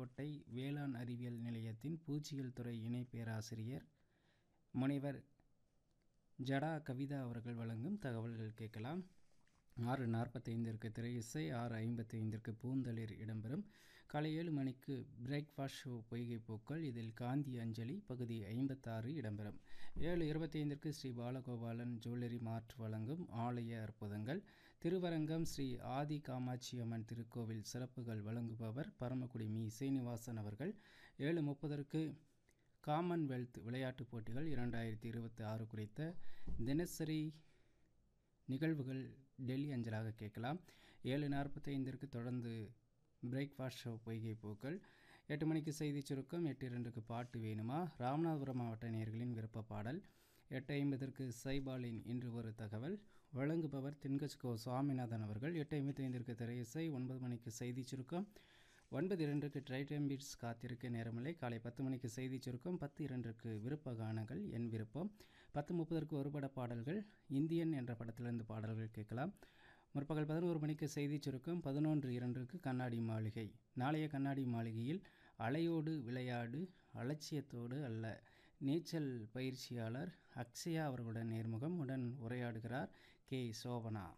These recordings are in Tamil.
அருப்புக்கோட்டை வேளாண் அறிவியல் நிலையத்தின் பூச்சியியல் துறை இணை பேராசிரியர் முனைவர் ஜடா கவிதா அவர்கள் வழங்கும் தகவல்கள் கேட்கலாம் ஆறு நாற்பத்தைந்திற்கு திரை இசை ஆறு ஐம்பத்தைந்திற்கு பூந்தளிர் இடம்பெறும் காலை ஏழு மணிக்கு பிரேக்ஃபாஸ்ட் ஷோ பொய்கை பூக்கள் இதில் காந்தி அஞ்சலி பகுதி ஐம்பத்தாறு இடம்பெறும் ஏழு இருபத்தைந்திற்கு ஸ்ரீ பாலகோபாலன் ஜுவல்லரி மார்ட் வழங்கும் ஆலய அற்புதங்கள் திருவரங்கம் ஸ்ரீ ஆதி காமாட்சி அம்மன் திருக்கோவில் சிறப்புகள் வழங்குபவர் பரமக்குடி மீ சீனிவாசன் அவர்கள் ஏழு முப்பதற்கு காமன்வெல்த் விளையாட்டுப் போட்டிகள் இரண்டாயிரத்தி இருபத்தி ஆறு குறித்த தினசரி நிகழ்வுகள் டெல்லி அஞ்சலாக கேட்கலாம் ஏழு நாற்பத்தைந்திற்கு தொடர்ந்து பிரேக்ஃபாஸ்ட் ஷோ பொய்கை பூக்கள் எட்டு மணிக்கு செய்தி சுருக்கம் எட்டு இரண்டுக்கு பாட்டு வேணுமா ராமநாதபுரம் மாவட்ட நேயர்களின் விருப்ப பாடல் எட்டு ஐம்பதற்கு சைபாலின் இன்று ஒரு தகவல் வழங்குபவர் தென்கட்சிகோ சுவாமிநாதன் அவர்கள் எட்டு ஐம்பத்தைந்திற்கு திரையிசை ஒன்பது மணிக்கு செய்தி சுருக்கம் ஒன்பது இரண்டுக்கு ட்ரைடம் பீட்ஸ் காத்திருக்க நேரமில்லை காலை பத்து மணிக்கு செய்தி சுருக்கம் பத்து இரண்டுக்கு விருப்ப கானங்கள் என் விருப்பம் பத்து முப்பதற்கு ஒரு பட பாடல்கள் இந்தியன் என்ற படத்திலிருந்து பாடல்கள் கேட்கலாம் முற்பகல் பதினோரு மணிக்கு செய்தி சுருக்கம் பதினொன்று இரண்டுக்கு கண்ணாடி மாளிகை நாளைய கண்ணாடி மாளிகையில் அலையோடு விளையாடு அலட்சியத்தோடு அல்ல நீச்சல் பயிற்சியாளர் அக்ஷயா அவர்களுடன் நேர்முகம் உடன் உரையாடுகிறார் கே சோபனா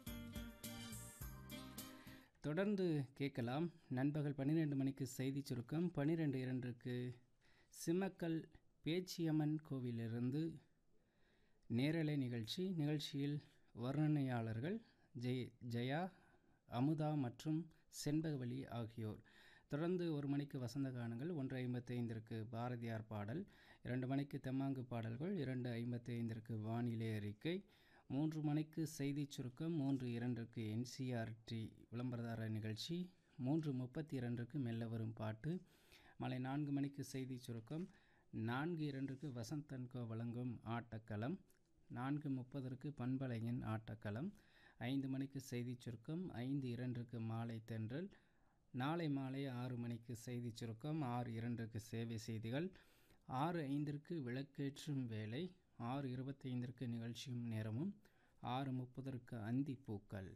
தொடர்ந்து கேட்கலாம் நண்பகல் பன்னிரெண்டு மணிக்கு செய்தி சுருக்கம் பன்னிரெண்டு இரண்டுக்கு சிம்மக்கல் பேச்சியம்மன் கோவிலிருந்து நேரலை நிகழ்ச்சி நிகழ்ச்சியில் வர்ணனையாளர்கள் ஜெய் ஜெயா அமுதா மற்றும் செண்பகவலி ஆகியோர் தொடர்ந்து ஒரு மணிக்கு வசந்த கானங்கள் ஒன்று ஐம்பத்தைந்திற்கு பாரதியார் பாடல் இரண்டு மணிக்கு தெம்மாங்கு பாடல்கள் இரண்டு ஐம்பத்தைந்திற்கு வானிலை அறிக்கை மூன்று மணிக்கு செய்தி சுருக்கம் மூன்று இரண்டுக்கு என்சிஆர்டி விளம்பரதார நிகழ்ச்சி மூன்று முப்பத்தி இரண்டுக்கு மெல்ல வரும் பாட்டு மாலை நான்கு மணிக்கு செய்தி சுருக்கம் நான்கு இரண்டுக்கு வசந்தன்கோ வழங்கும் ஆட்டக்களம் நான்கு முப்பதற்கு பண்பலையின் ஆட்டக்களம் ஐந்து மணிக்கு செய்தி சுருக்கம் ஐந்து இரண்டுக்கு மாலை தென்றல் நாளை மாலை ஆறு மணிக்கு செய்தி சுருக்கம் ஆறு இரண்டுக்கு சேவை செய்திகள் ஆறு ஐந்திற்கு விளக்கேற்றும் வேலை ஆறு இருபத்தைந்திற்கு நிகழ்ச்சியும் நேரமும் ஆறு முப்பதற்கு அந்தி பூக்கள்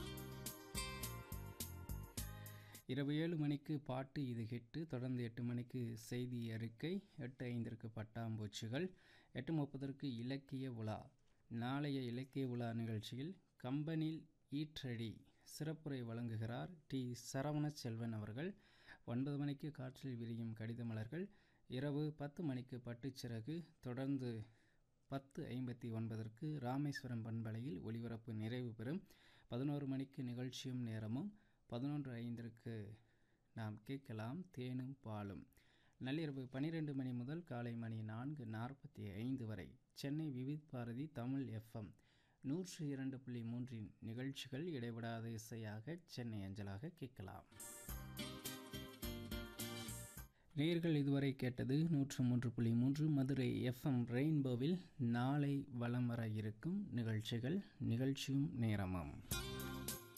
இரவு ஏழு மணிக்கு பாட்டு இது ஹிட்டு தொடர்ந்து எட்டு மணிக்கு செய்தி அறிக்கை எட்டு ஐந்திற்கு பட்டாம்பூச்சிகள் எட்டு முப்பதற்கு இலக்கிய உலா நாளைய இலக்கிய உலா நிகழ்ச்சியில் கம்பனில் ஈற்றடி சிறப்புரை வழங்குகிறார் டி சரவண செல்வன் அவர்கள் ஒன்பது மணிக்கு காற்றில் விரியும் கடித மலர்கள் இரவு பத்து மணிக்கு பட்டுச்சிறகு தொடர்ந்து பத்து ஐம்பத்தி ஒன்பதற்கு ராமேஸ்வரம் பண்பலையில் ஒளிபரப்பு நிறைவு பெறும் பதினோரு மணிக்கு நிகழ்ச்சியும் நேரமும் பதினொன்று ஐந்திற்கு நாம் கேட்கலாம் தேனும் பாலும் நள்ளிரவு பன்னிரெண்டு மணி முதல் காலை மணி நான்கு நாற்பத்தி ஐந்து வரை சென்னை விவித் பாரதி தமிழ் எஃப்எம் நூற்று இரண்டு புள்ளி மூன்றின் நிகழ்ச்சிகள் இடைவிடாத இசையாக சென்னை அஞ்சலாக கேட்கலாம் நேர்கள் இதுவரை கேட்டது நூற்று மூன்று புள்ளி மூன்று மதுரை எஃப்எம் ரெயின்போவில் நாளை வலம் வர இருக்கும் நிகழ்ச்சிகள் நிகழ்ச்சியும் நேரமும்